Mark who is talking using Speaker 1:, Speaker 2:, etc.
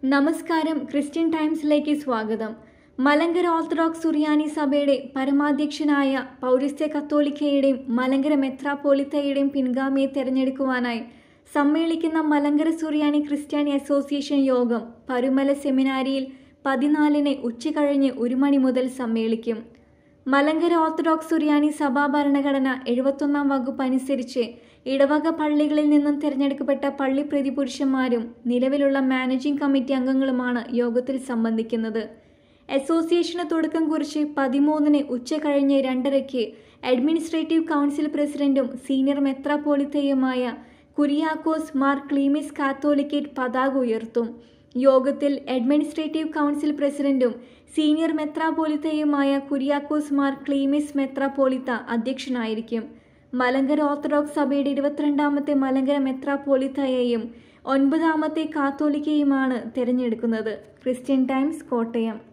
Speaker 1: നമസ്കാരം ക്രിസ്ത്യൻ ടൈംസിലേക്ക് സ്വാഗതം മലങ്കര ഓർത്തഡോക്സ് സുറിയാനി സഭയുടെ പരമാധ്യക്ഷനായ പൗരസ്ത്യ കത്തോലിക്കയുടെയും മലങ്കര മെത്രാപ്പോലിത്തയുടെയും പിൻഗാമിയെ തെരഞ്ഞെടുക്കുവാനായി സമ്മേളിക്കുന്ന മലങ്കര സുറിയാനി ക്രിസ്ത്യാനി അസോസിയേഷൻ യോഗം പരുമല സെമിനാരിയിൽ പതിനാലിന് ഉച്ചകഴിഞ്ഞ് ഒരു മണി മുതൽ സമ്മേളിക്കും മലങ്കര ഓർത്തഡോക്സ് സുറിയാനി സഭാ ഭരണഘടന എഴുപത്തൊന്നാം വകുപ്പ് അനുസരിച്ച് ഇടവക പള്ളികളിൽ നിന്നും തിരഞ്ഞെടുക്കപ്പെട്ട പള്ളി പ്രതിപുരുഷന്മാരും നിലവിലുള്ള മാനേജിംഗ് കമ്മിറ്റി അംഗങ്ങളുമാണ് യോഗത്തിൽ സംബന്ധിക്കുന്നത് അസോസിയേഷന് തുടക്കം കുറിച്ച് പതിമൂന്നിന് ഉച്ച കഴിഞ്ഞ് രണ്ടരയ്ക്ക് അഡ്മിനിസ്ട്രേറ്റീവ് കൗൺസിൽ പ്രസിഡന്റും സീനിയർ മെത്രാപോളിത്തയുമായ കുരിയാക്കോസ് മാർ ക്ലീമിസ് കാത്തോലിക്കേറ്റ് പതാക ഉയർത്തും യോഗത്തിൽ അഡ്മിനിസ്ട്രേറ്റീവ് കൗൺസിൽ പ്രസിഡന്റും സീനിയർ മെത്രാപോലിത്തയുമായ കുര്യാക്കോസ് മാർ ക്ലീമിസ് മെത്രാപോലിത്ത അധ്യക്ഷനായിരിക്കും മലങ്കര ഓർത്തഡോക്സ് സഭയുടെ ഇരുപത്തിരണ്ടാമത്തെ മലങ്കര മെത്രാപോലിത്തയെയും ഒൻപതാമത്തെ കാത്തോലിക്കയുമാണ് തിരഞ്ഞെടുക്കുന്നത് ക്രിസ്ത്യൻ ടൈംസ് കോട്ടയം